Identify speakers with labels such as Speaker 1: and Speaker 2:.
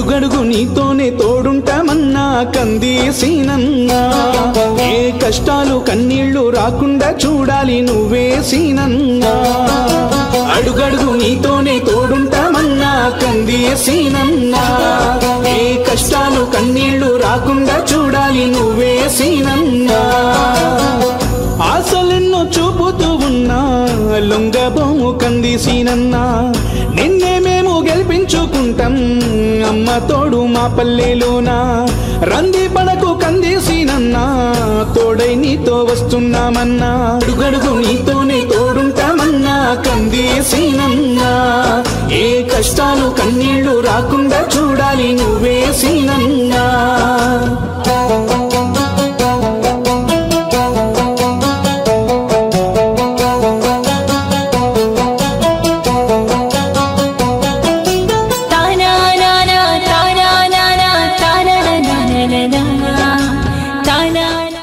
Speaker 1: అడుగడుగు నీతోనే తోడుంటామన్నా కందేసీనన్నా ఏ కష్టాలు కన్నీళ్లు రాకుండా చూడాలి నువ్వే సీనన్నా అడుగడుగు నీతోనే తోడుంటామన్నా కందేసీనన్నా ఏ కష్టాలు కన్నీళ్లు రాకుండా చూడాలి నువ్వే సీనన్నా ఆశలెన్నో చూపుతూ ఉన్నా లొంగబోము కందిసీనన్నా నిన్నే మేము గెలిపించుకుంటాం అమ్మ తోడు మా పల్లెలోనా రంది పడకు కందిసీనన్నా తోడై నీతో వస్తున్నామన్నా అడుగడుగు నీతోనే తోడుంటామన్నా కందిసీనన్నా ఏ కష్టాలు కన్నీళ్లు రాకుండా చూడాలి నువ్వే సీనన్నా
Speaker 2: తానా